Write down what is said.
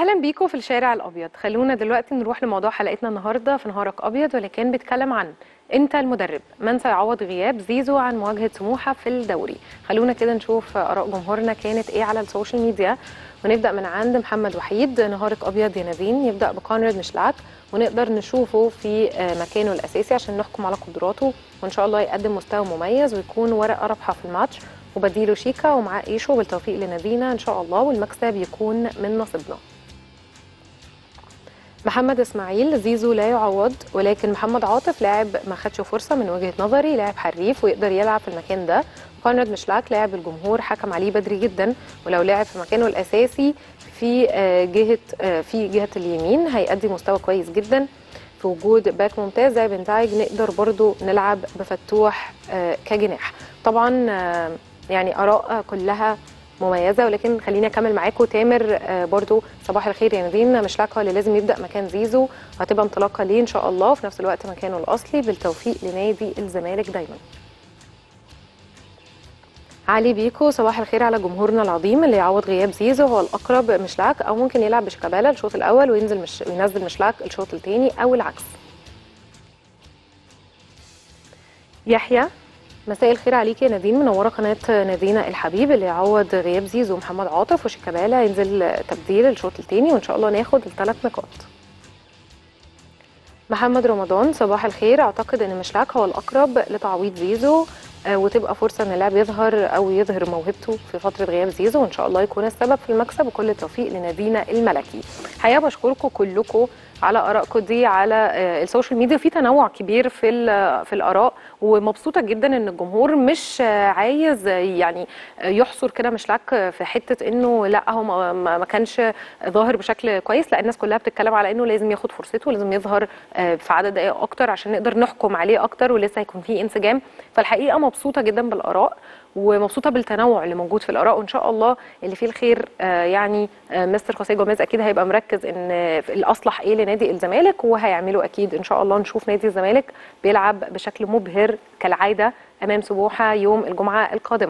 اهلا بيكم في الشارع الابيض خلونا دلوقتي نروح لموضوع حلقتنا النهارده في نهارك ابيض واللي كان بيتكلم عن انت المدرب من سيعوض غياب زيزو عن مواجهه سموحه في الدوري خلونا كده نشوف اراء جمهورنا كانت ايه على السوشيال ميديا ونبدا من عند محمد وحيد نهارك ابيض يا نادين يبدا بكونراد مشلاك ونقدر نشوفه في مكانه الاساسي عشان نحكم على قدراته وان شاء الله يقدم مستوى مميز ويكون ورقه رابحه في الماتش وبديله شيكا ومعاه ايشو بالتوفيق لنادينا ان شاء الله والمكسب يكون من نصيبنا محمد اسماعيل زيزو لا يعوض ولكن محمد عاطف لاعب ما خدش فرصه من وجهه نظري لاعب حريف ويقدر يلعب في المكان ده كونراد مشلاك لاعب الجمهور حكم عليه بدري جدا ولو لعب في مكانه الاساسي في جهه في جهه اليمين هيأدي مستوى كويس جدا في وجود باك ممتاز زي بنتايج نقدر برضو نلعب بفتوح كجناح طبعا يعني اراء كلها مميزه ولكن خليني اكمل معاكم تامر برضو صباح الخير يا نادين مشلاك هو اللي لازم يبدا مكان زيزو وهتبقى انطلاقه ليه ان شاء الله وفي نفس الوقت مكانه الاصلي بالتوفيق لنادي الزمالك دايما علي بيكو صباح الخير على جمهورنا العظيم اللي يعوض غياب زيزو هو الاقرب مشلاك او ممكن يلعب بشيكابالا الشوط الاول وينزل مش وينزل مشلاك الشوط الثاني او العكس يحيى مساء الخير عليك يا نادين منوره قناه نادينا الحبيب اللي يعوض غياب زيزو ومحمد عاطف وشيكابالا ينزل تبديل الشوط الثاني وان شاء الله ناخد الثلاث نقاط محمد رمضان صباح الخير اعتقد ان مشلاك هو الاقرب لتعويض زيزو وتبقى فرصه ان اللاعب يظهر او يظهر موهبته في فتره غياب زيزو وان شاء الله يكون السبب في المكسب وكل التوفيق لنادينا الملكي حقيقه بشكركم كلكم على ارائكم دي على السوشيال ميديا في تنوع كبير في في الاراء ومبسوطه جدا ان الجمهور مش عايز يعني يحصر كده مشلاك في حته انه لا هو ما كانش ظاهر بشكل كويس لا الناس كلها بتتكلم على انه لازم ياخد فرصته لازم يظهر في عدد دقائق اكتر عشان نقدر نحكم عليه اكتر ولسه هيكون في انسجام فالحقيقه مبسوطه جدا بالاراء ومبسوطه بالتنوع اللي موجود في الاراء وان شاء الله اللي فيه الخير يعني مستر خوسيه جوميز اكيد هيبقى مركز ان الاصلح ايه لنادي الزمالك وهيعملوا اكيد ان شاء الله نشوف نادي الزمالك بيلعب بشكل مبهر كالعاده امام سموحه يوم الجمعه القادمه